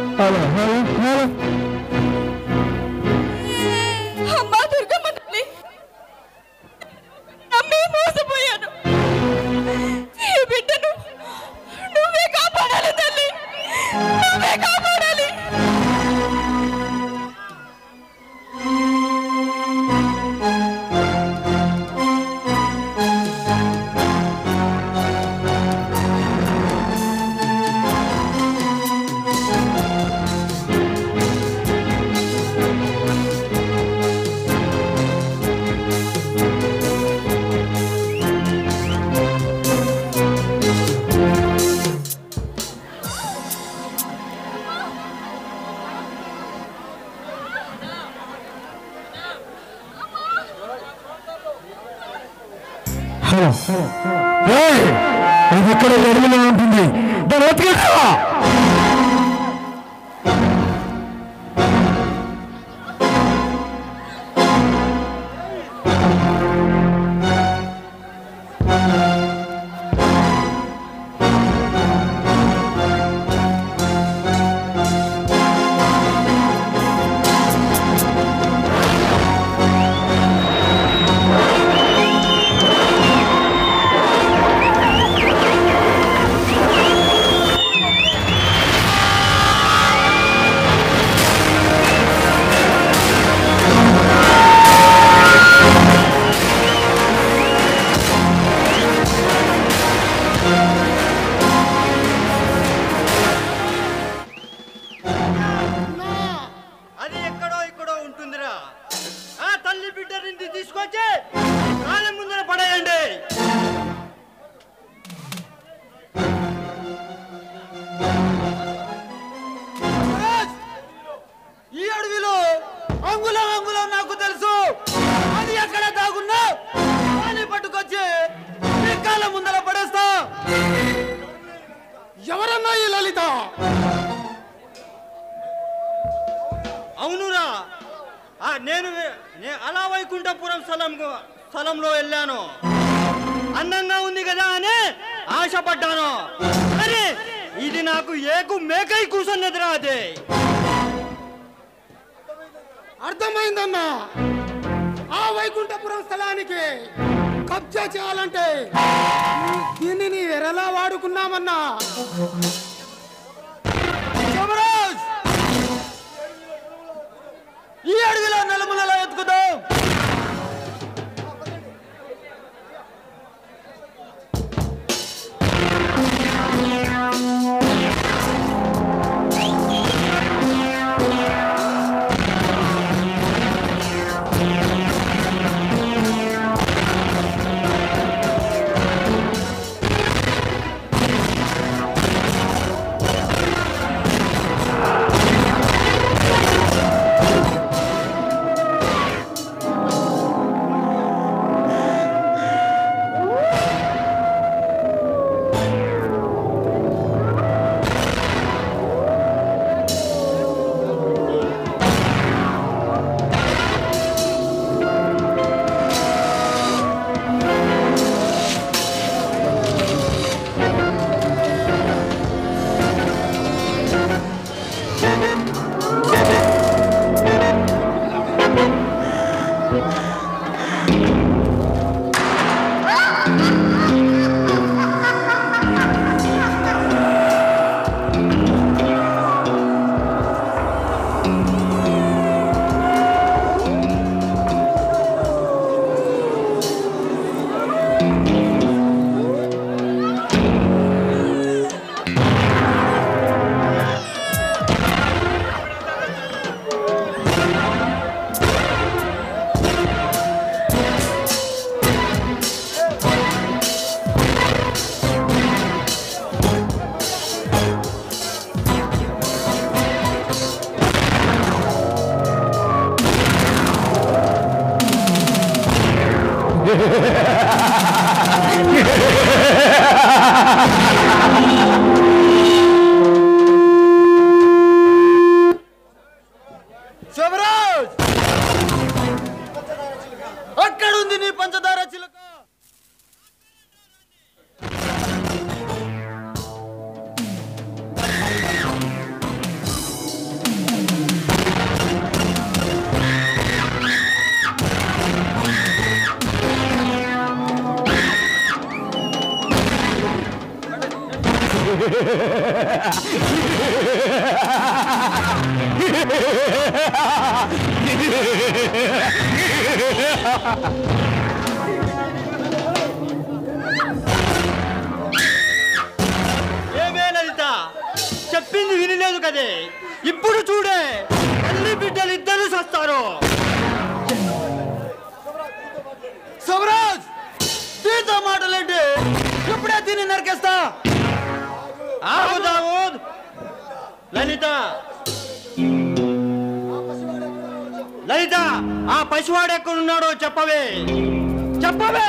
Hello hello hello అమ్మా దుర్గమ్మ తల్లి నమ్మి మోసపోయాను ఈ బిడ్డను నువ్వే కాపాడాలి తల్లి నువ్వే కాపాడాలి హలో ఏయ్! ఇది ఇక్కడ ఎరువులో ఉంటుంది దాన్ని ఎత్తుకెళ్ళా అది ఎక్కడో ఇక్కడో ఉంటుందిరా ఆ తల్లి బిడ్డ నుంచి తీసుకొచ్చి కాలం ముందర పడేయండి ఈ అడవిలో అంగుళం అంగుళం నాకు తెలుసు అది ఎక్కడ దాగున్నా దాన్ని పట్టుకొచ్చి నీ కాళ్ళ ముందర పడేస్తా ఎవరన్నా ఈ లలిత అవునురా ఆ, నేను నే- అలా వైకుంఠపురం స్థలం స్థలంలో వెళ్ళాను అందంగా ఉంది కదా అని ఆశపడ్డాను అరే ఇది నాకు ఏకు మేకై కూర్చున్నదిరా అదే అర్థమైందన్నా ఆ వైకుంఠపురం స్థలానికి కబ్జా చేయాలంటే దీన్ని నీ ఎరలా వాడుకున్నామన్నా శుభరాజ్! ఈ అడవిలో నలుమూలలో వెతుకుదాం శుభరాజ్ అక్కడుంది నీ పంచదార చిలుక ఏమే లలిత చెప్పింది వినలేదు కదే ఇప్పుడు చూడే తల్లి బిడ్డలు ఇద్దరు సస్తారు సవరాజ్ దీంతో మాటలేంటి ఇప్పుడే దీన్ని నరికేస్తా ఆగు దావూద్ లలిత లలిత ఆ పసివాడు ఎక్కడున్నాడో చెప్పవే చెప్పవే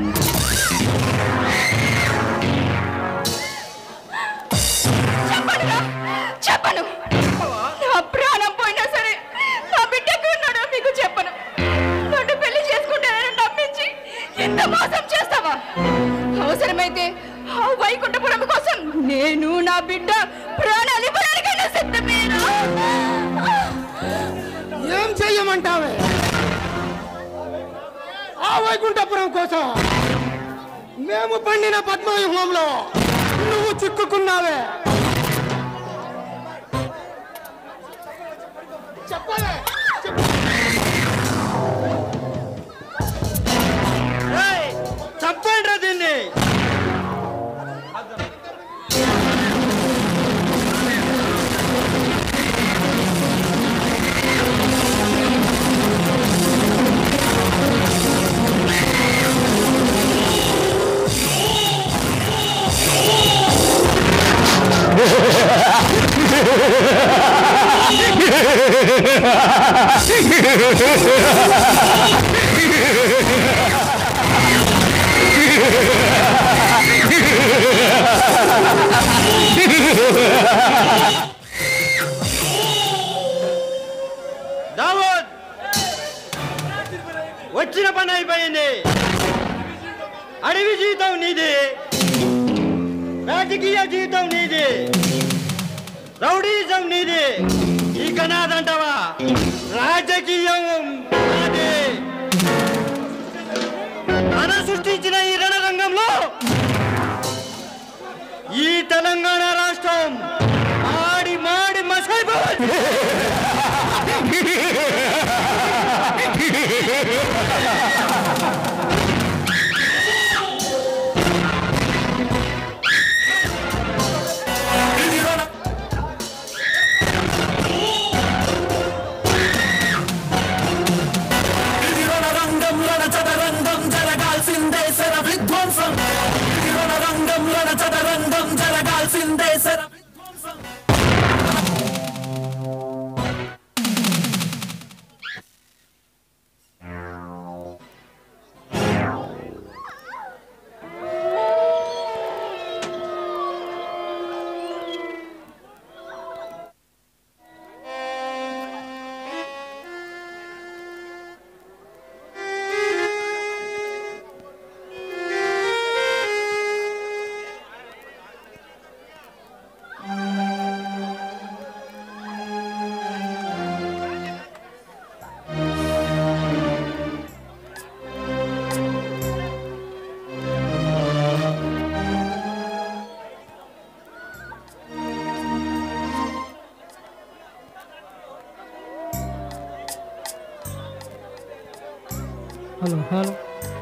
చెప్పనురా చెప్పను నా ప్రాణం పోయినా సరే నా బిడ్డ ఎక్కడ ఉన్నాడో మీకు చెప్పను నన్ను పెళ్లి చేసుకుంటానని నమ్మించి ఎంత మోసం చేస్తావా అవసరమైతే ఆ వైకుంఠపురం కోసం నేను నా బిడ్డ ప్రాణాలు ఇవ్వడానికైనా సిద్ధమేనా ఏం చెయ్యమంటావే ఆ వైకుంఠపురం కోసం మేము పండిన పద్మవ్యూహంలో నువ్వు చిక్కుకున్నావే చెప్పవే ఏయ్, చెప్పండి దీన్ని దావూద్ వచ్చిన పని అయిపోయింది అడవి జీవితం నీది రాజకీయ జీవితం నీది రౌడీజం నీది ఇక నాదంటావా రాజకీయం నాది మన సృష్టించిన ఈ రణరంగంలో ఈ తెలంగాణ రాష్ట్రం ఆడి మాడి మసైపోవాలి రంగంలో చదరంగం జరగాల్సిందే శర విధ్వంసం రంగంలో చదరంగం జరగాల్సిందే శర విధ్వంసం హలో హలో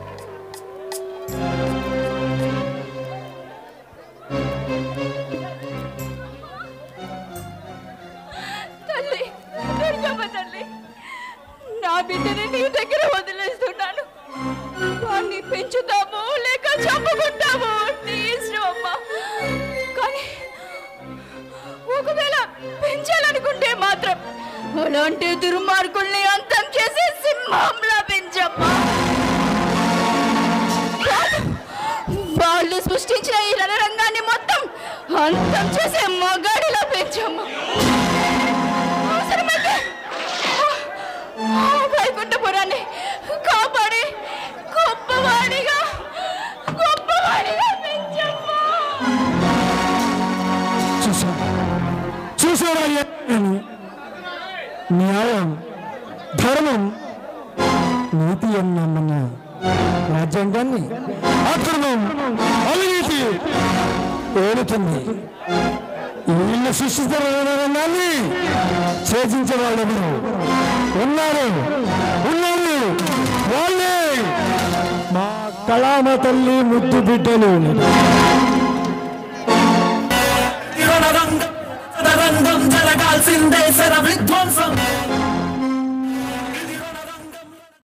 తల్లి దుర్గమ్మ తల్లి నా బిడ్డని నీ దగ్గర వదిలేస్తున్నాను వాణ్ణి పెంచుతాము లేక చంపుకుంటాము నీ ఇష్టం అమ్మా కానీ ఒకవేళ పెంచాలనుకుంటే మాత్రం అలాంటి దుర్మార్గుల్ని అంతం చేసి సింహంలా పెంచమ్మా కాదు, వాళ్ళు సృష్టించిన ఈ రణరంగాన్ని మొత్తం అంతం చేసే మగాడిలా పెంచమ్మా అవసరమైతే ఆ వైకుంఠపురాన్ని కాపాడి గొప్పవాడిగా గొప్పవాడిగా పెంచమ్మా చూసారా చూసారా అని న్యాయం ధర్మం నీతి అన్న మన రాజ్యాంగాన్ని అధర్మం అవినీతి ఏలుతుంది వీళ్ళు సృష్టిస్తున్న రంగాన్ని ఛేదించే వాళ్ళు ఎవరు? ఉన్నారు ఉన్నారు వాళ్ళే మా కళామ తల్లి ముద్దు బిడ్డలు రణరంగం రణరంగం జరగాల్సిందే శర విధ్వంసం